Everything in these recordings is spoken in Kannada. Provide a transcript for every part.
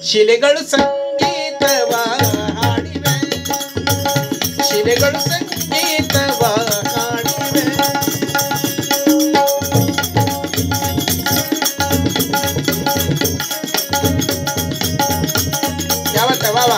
ಶಿಲೆಗಳು ಸಂಗೀತವ ಹಾಡಿವೆ ಶಿಲೆಗಳು ಸಂಗೀತವ ಹಾಡಿವೆ ಯಾವತ್ತ ವಾವ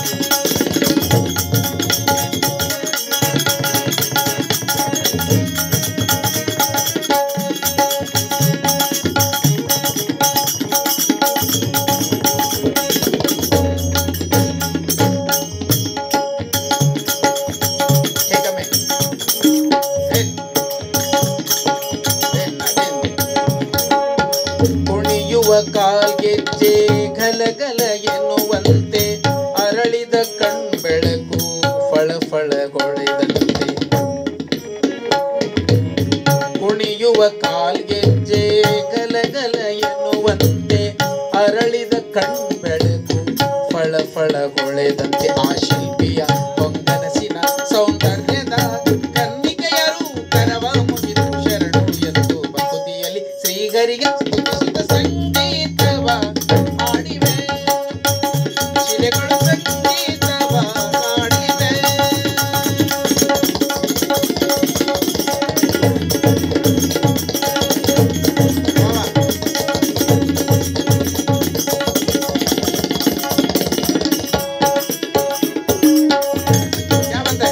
Take a minute. Hey. Hey, again. ಕುಣಿಯುವ ಕಾಲ್ಗೆಜ್ಜೆ ಗಲಗಲ ಎನ್ನುವಂತೆ ಅರಳಿದ ಕಣ್ಬೆಳಕು ಫಳ ಫಳಗೊಳೆದಂತೆ ಕುಣಿಯುವ ಕಾಲ್ಗೆಜ್ಜೆ ಗಲಗಲ ಎನ್ನುವಂತೆ ಅರಳಿದ ಕಣ್ಬೆಳಕು ಫಳ ಫಳಗೊಳೆದಂತೆ ಆ ಶಿಲ್ಪಿಯ ಹೊಂಗನಸಿನ ಸೌಂದರ್ಯದ ಕನ್ನಿಕೆಯರು ಕರವ ಮುಗಿದು ಶರಣು ಎಂದು ಭಕುತಿಯಲ್ಲಿ ಶ್ರೀಗರಿಗೆ ಸ್ತುತಿಸಿದ ಸಂಗೀತವ ಹಾಡಿವೆ ಶಿಲೆಗಳು ಸಂಗೀತವ ಹಾಡಿವೆ ಮಾವ. ಯಾವಂತ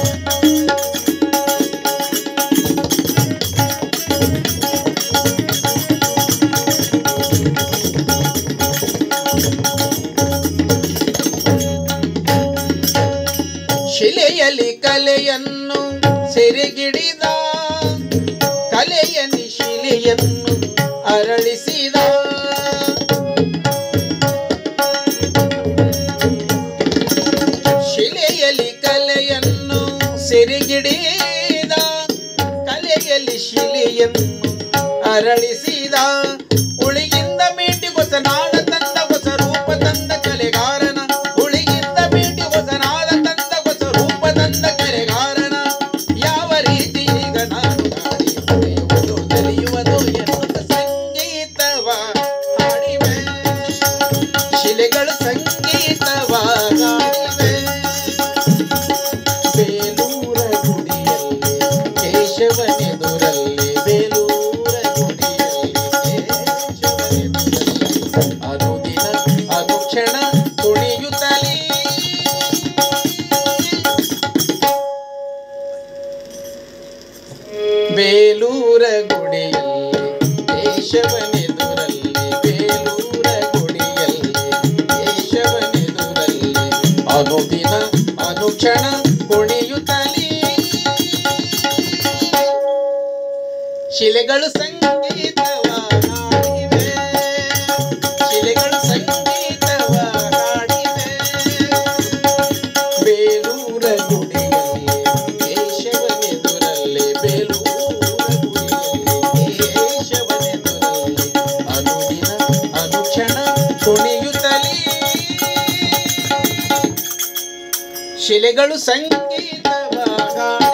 ಶಿಲೆಯಲ್ಲಿ ಕಲೆಯನ್ನು ಸೆರೆಗಿಡಿದ ಕಲೆಯಲ್ಲಿ ಶಿಲೆಯನ್ನು ಅರಳಿಸಿದ ಶಿಲೆಯಲ್ಲಿ ಕಲೆಯನ್ನು ಸೆರೆಗಿಡಿದ ಕಲೆಯಲ್ಲಿ ಶಿಲೆಯನ್ನು ಅರಳಿಸಿದ ಉಳಿಗಿಂದ ಮೀಟಿ ಹೊಸ ನಾಡ ತಂದ ಹೊಸ ರೂಪ ತಂದ ಕಲೆಗಾರನ ಉಳಿಗಿಂದ ಮೀಟಿ ಹೊಸ ನಾಡ ತಂದ ಹೊಸ ರೂಪ ತಂದ ಕಲೆಗಾರನ ಯಾವ ರೀತಿ ಈಗ ನಾನು ಗಾಡಿ ಹೊಡೆಯುವುದು ತಿಳಿಯುವುದು ಎನ್ನುತ್ತ ಸಂಗೀತವ ಹಾಡಿವೆ ಶಿಲೆಗಳು ಸಂಗೀತವ ಹಾಡಿವೆ ಬೇಲೂರ ಗುಡಿಯಲ್ಲಿ ಕೇಶವನೆದುರಲ್ಲಿ ಬೇಲೂರ ಗುಡಿಯಲ್ಲಿ ಕೇಶವನೆದುರಲ್ಲಿ ಅನುದಿನ ಅನುಕ್ಷಣ ಕುಣಿಯುತ್ತಲೇ ಬೇಲೂರ ಗುಡಿಯಲ್ಲಿ ಕೇಶವನೆದುರಲ್ಲಿ ಬೇಲೂರ ಗುಡಿಯಲ್ಲಿ ಕೇಶವನೆದುರಲ್ಲಿ ಅನುದಿನ ಅನುಕ್ಷಣ ಕುಣಿಯುತ್ತಲೇ ಶಿಲೆಗಳು ಸಂಗೀತವ ಹಾಡಿವೆ ಶಿಲೆಗಳು ಸಂಗೀತವ ಹಾಡಿವೆ ಬೇಲೂರ ಗುಡಿಯಲ್ಲಿ ಕೇಶವನೆದುರಲ್ಲಿ ಬೇಲೂರ ಗುಡಿಯಲ್ಲಿ ಕೇಶವನೆದುರಲ್ಲಿ ಅನುದಿನ ಅನುಕ್ಷಣ ಕುಣಿಯುತ್ತಲೇ ಶಿಲೆಗಳು ಸಂಗೀತವ ಹಾಡಿವೆ